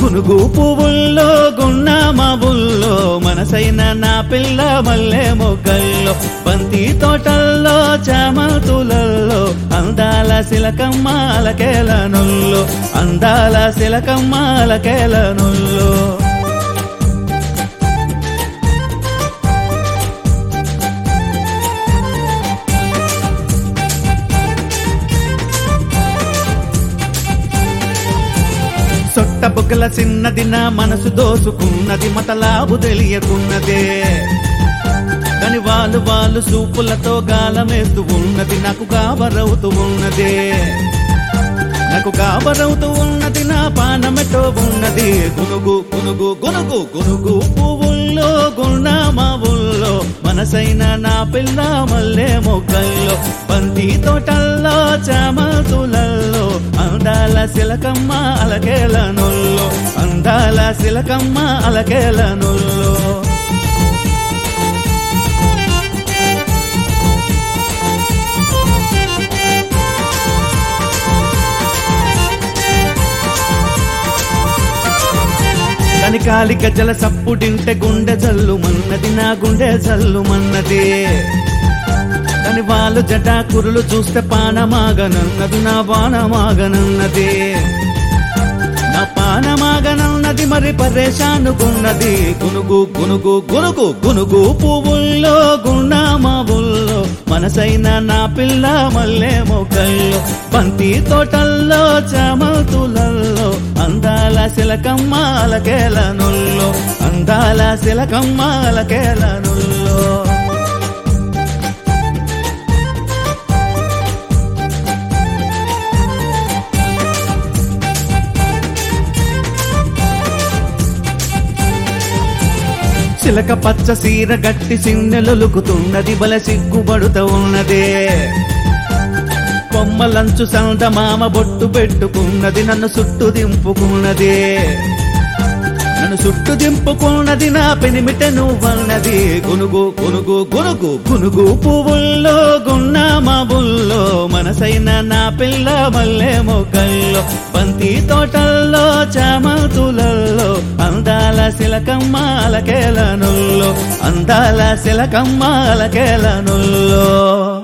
గునుగు పువ్వుల్లో గున్న మాబుల్లో మనసైన నా పిల్ల మల్లె మొగ్గల్లో బంతి తోటల్లో చామతులల్లో అందాల శిలకమ్మ అలకేలనుల్లో అందాల శిలకమ్మ అలకేలనుల్లో సొట్ట బుగ్గల చిన్నది నా మనసు దోసుకున్నది మతలాబు తెలియకున్నదే దాని వాళ్ళు వాళ్ళు సూపులతో గాలమేస్తూ ఉన్నది నాకు గాబరవుతూ ఉన్నదే నాకు గాబరవుతూ ఉన్నది నా పానమెటో ఉన్నది గునుగు గునుగు గునుగు గునుగు పువ్వుల్లో గున్న మావుల్లో మనసైన నా పిల్ల మల్లె మొగ్గల్లో బంతి తోటల్లో చామతులల్లో అందాల శిలకమ్మ అలకేలనుల్లో అందాల శిలకమ్మ అలకేలనుల్లో కనికాలి గజల సప్పుడింటే గుండె జల్లు మన్నది నా గుండె జల్లు మన్నది కని వాళ్ళు జటా కురులు చూస్తే పానమాగనన్నది నా పానమాగనన్నది నా పానమాగనన్నది మరి పరేషానుకున్నది గునుగు గునుగు గునుగు గునుగు పువ్వుల్లో గున్న మావుల్లో మనసైన నా పిల్ల మల్లె మొక్కల్లో బంతి తోటల్లో చామతులల్లో అందాల శిలకమ్మ అలకేలనుల్లో అందాల శిలకమ్మ అలకేలనుల్లో చిలక పచ్చ సీర గట్టి సిన్నెలొలుకుతున్నది బల సిగ్గుబడుతూ ఉన్నదే కొమ్మలంచు సందమామ బొట్టు పెట్టుకున్నది నన్ను చుట్టు దింపుకున్నది నన్ను చుట్టు దింపుకున్నది నా పెనిమిట నువ్వన్నది గునుగు గునుగు గునుగు గునుగు పువ్వుల్లో గున్న మాబుల్లో మనసైన నా పిల్ల మల్లె మొగ్గల్లో బంతి తోటల్లో చామతులల్లో అందాల శిలకమ్మ అలకేలనుల్లో అందాల శిలకమ్మ అలకేలనుల్లో